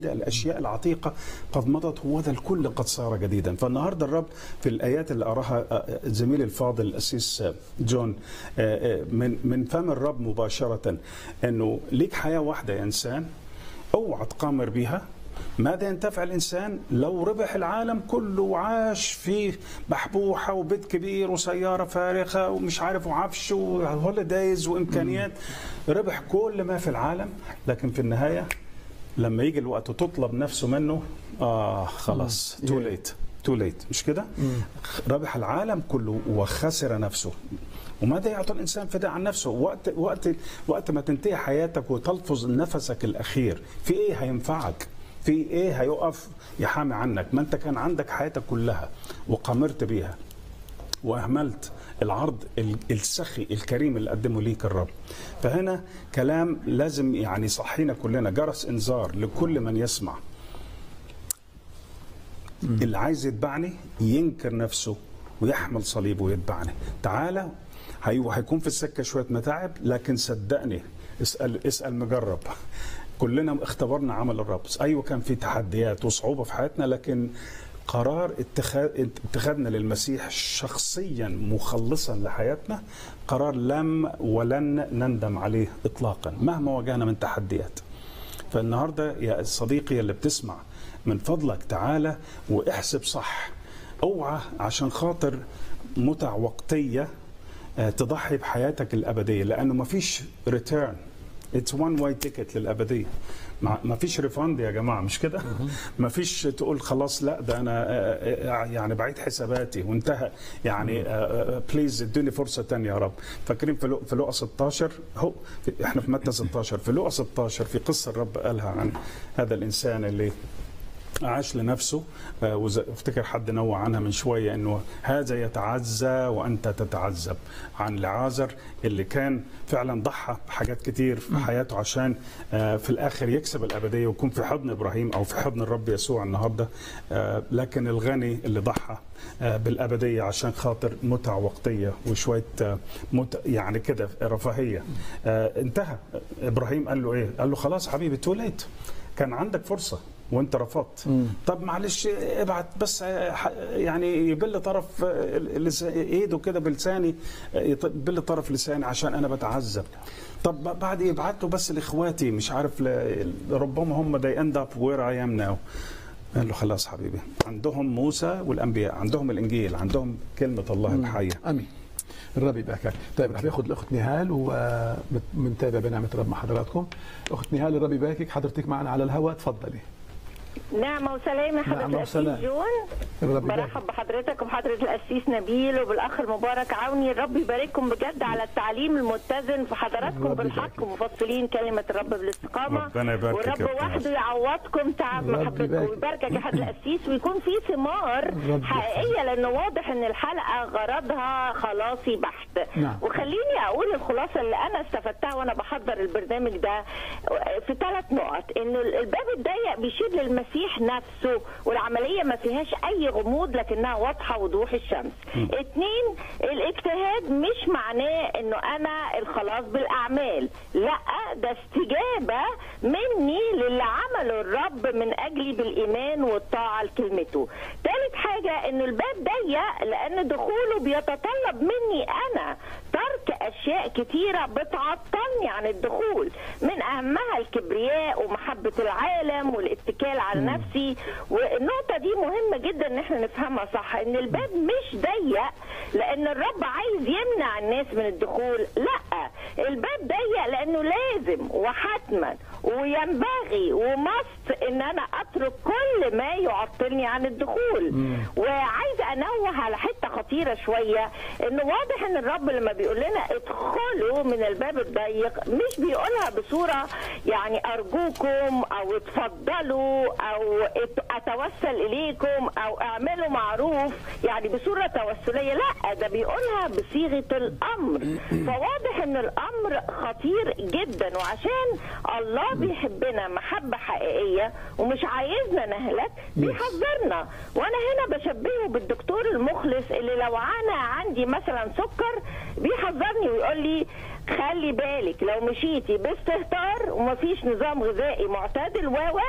الاشياء العتيقه قد مضت وذا الكل قد صار جديدا فالنهارده الرب في الايات اللي قراها زميلي الفاضل الاسيس جون من من فم الرب مباشره انه ليك حياه واحده يا انسان اوعى تقامر بيها ماذا ينتفع الانسان لو ربح العالم كله وعاش في بحبوحه وبيت كبير وسياره فارغه ومش عارف وعفش وهوليدايز وامكانيات ربح كل ما في العالم لكن في النهايه لما يجي الوقت وتطلب نفسه منه اه خلاص تو ليت تو ليت مش كده؟ ربح العالم كله وخسر نفسه وماذا يعطي الانسان فداء عن نفسه وقت وقت وقت ما تنتهي حياتك وتلفظ نفسك الاخير في ايه هينفعك؟ في ايه هيقف يحامي عنك؟ ما انت كان عندك حياتك كلها وقمرت بيها واهملت العرض السخي الكريم اللي قدمه ليك الرب فهنا كلام لازم يعني يصحينا كلنا جرس انذار لكل من يسمع اللي عايز يتبعني ينكر نفسه ويحمل صليبه ويتبعني تعالى هيكون في السكه شويه متاعب لكن صدقني اسال اسال مجرب كلنا اختبرنا عمل الرب ايوه كان في تحديات وصعوبه في حياتنا لكن قرار اتخاذ اتخاذنا للمسيح شخصيا مخلصا لحياتنا قرار لم ولن نندم عليه اطلاقا مهما واجهنا من تحديات فالنهارده يا صديقي اللي بتسمع من فضلك تعالى واحسب صح اوعى عشان خاطر متع وقتيه تضحي بحياتك الابديه لانه ما فيش ريتيرن اتس وان واي تيكت للابديه ما فيش ريفاند يا جماعه مش كده ما فيش تقول خلاص لا ده انا يعني بعيد حساباتي وانتهى يعني بليز ادوني فرصه ثانيه يا رب فاكرين في في لقا 16 هو احنا في متى 16 في لقا 16 في قصه الرب قالها عن هذا الانسان اللي عاش لنفسه وافتكر حد نوع عنها من شوية أنه هذا يتعزى وأنت تتعذب عن لعازر اللي كان فعلا ضحى بحاجات كتير في حياته عشان في الآخر يكسب الأبدية ويكون في حضن إبراهيم أو في حضن الرب يسوع النهاردة لكن الغني اللي ضحى بالأبدية عشان خاطر متع وقتية وشوية متع يعني كده رفاهية انتهى إبراهيم قال له إيه قال له خلاص حبيبي توليت كان عندك فرصة وانت رفضت طب معلش ابعت بس يعني يبل طرف ايده كده بلساني يبل طرف لساني عشان انا بتعذب طب بعد يبعت له بس لاخواتي مش عارف ربما هم they end up where I am now قال له خلاص حبيبي عندهم موسى والانبياء عندهم الانجيل عندهم كلمه الله الحيه امين الرب يباركك طيب رح باخذ الاخت نهال ومنتابع بنعمه الرب مع حضراتكم اخت نهال الرب يباركك حضرتك معنا على الهواء تفضلي نعمة وسلامة حضرة نعمة الأسيس وسلام. جون برحب بحضرتك وبحضرة الأسيس نبيل وبالأخ المبارك عوني الرب يبارككم بجد على التعليم المتزن في حضراتكم الرب بالحق يباركك. ومفصلين كلمة الرب بالاستقامة ربنا يباركك والرب يا أخت وحده يعوضكم تعب الرب محبتكم يبارك. ويباركك يا حضرة الأسيس ويكون في ثمار الرب حقيقية لأنه واضح إن الحلقة غرضها خلاصي بحت نعم. وخليني أقول الخلاصة اللي أنا استفدتها وأنا بحضر البرنامج ده في ثلاث نقط إنه الباب الضيق بيشير للمسيح نفسه والعملية ما فيهاش أي غموض لكنها واضحة وضوح الشمس. اتنين الاجتهاد مش معناه إنه أنا الخلاص بالأعمال، لا ده استجابة مني للي عمله الرب من أجلي بالإيمان والطاعة لكلمته. تالت حاجة إنه الباب ضيق لأن دخوله بيتطلب مني أنا ترك أشياء كتيرة بتعطلني عن الدخول من أهمها الكبرياء ومحبة العالم والاتكال على نفسي والنقطة دي مهمة جدا إن احنا نفهمها صح إن الباب مش ضيق لأن الرب عايز يمنع الناس من الدخول لا الباب ضيق لأنه لازم وحتما وينبغي ومست ان انا اترك كل ما يعطلني عن الدخول وعايزه انوه على حته خطيره شويه انه واضح ان الرب لما بيقول لنا ادخلوا من الباب الضيق مش بيقولها بصوره يعني ارجوكم او اتفضلوا او ات- اتوسل اليكم او اعملوا معروف يعني بصوره توسليه لا ده بيقولها بصيغه الامر فواضح ان الامر خطير جدا وعشان الله بيحبنا محبه حقيقيه ومش عايزنا نهلك بيحذرنا وانا هنا بشبهه بالدكتور المخلص اللي لو انا عندي مثلا سكر بيحذرني ويقول لي خلي بالك لو مشيتي باستهتار ومفيش نظام غذائي معتدل و و